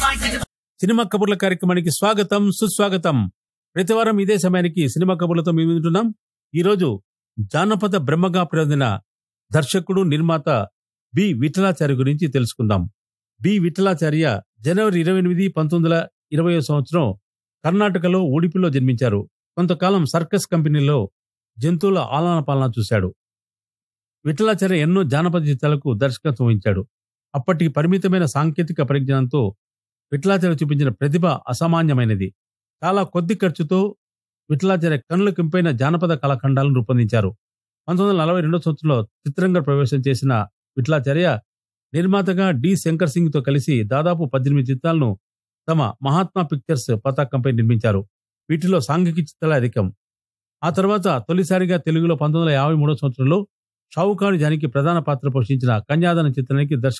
cinema కబుర్ల కార్యక్రమానికి స్వాగతం సుస్వాగతం ప్రతివారం ఇదే సమయానికి సినిమా కబుర్లతో మేము వింటున్నాం ఈరోజు జానపద బ్రహ్మగా పొందిన దర్శకుడు నిర్మాత బి విఠలాచార్య గురించి తెలుసుకుందాం బి విఠలాచార్య జనవరి ఇరవై ఎనిమిది పంతొమ్మిది వందల ఇరవై సంవత్సరం కర్ణాటకలో ఉడిపిలో జన్మించారు కొంతకాలం సర్కస్ కంపెనీలో జంతువుల ఆలన పాలన చూశాడు విఠలాచార్య ఎన్నో జానపద చిత్రాలకు దర్శకత్వం వహించాడు అప్పటి పరిమితమైన సాంకేతిక పరిజ్ఞానంతో విఠలాచార్య చూపించిన ప్రతిభ అసామాన్యమైనది చాలా కొద్ది ఖర్చుతో విఠలాచార్య కన్నుల కింపైన జానపద కళాఖండాలను రూపొందించారు పంతొమ్మిది వందల నలభై రెండో సంవత్సరంలో చిత్రంగా ప్రవేశం చేసిన విఠలాచార్య నిర్మాతగా డి శంకర్ సింగ్ తో కలిసి దాదాపు పద్దెనిమిది చిత్రాలను తమ మహాత్మా పిక్చర్స్ పతాకంపై నిర్మించారు వీటిలో సాంఘిక చిత్రాలు అధికం ఆ తర్వాత తొలిసారిగా తెలుగులో పంతొమ్మిది వందల యాభై మూడో సంవత్సరంలో షావుకారు జానికి ప్రధాన పాత్ర పోషించిన కన్యాదాన చిత్రానికి దర్శక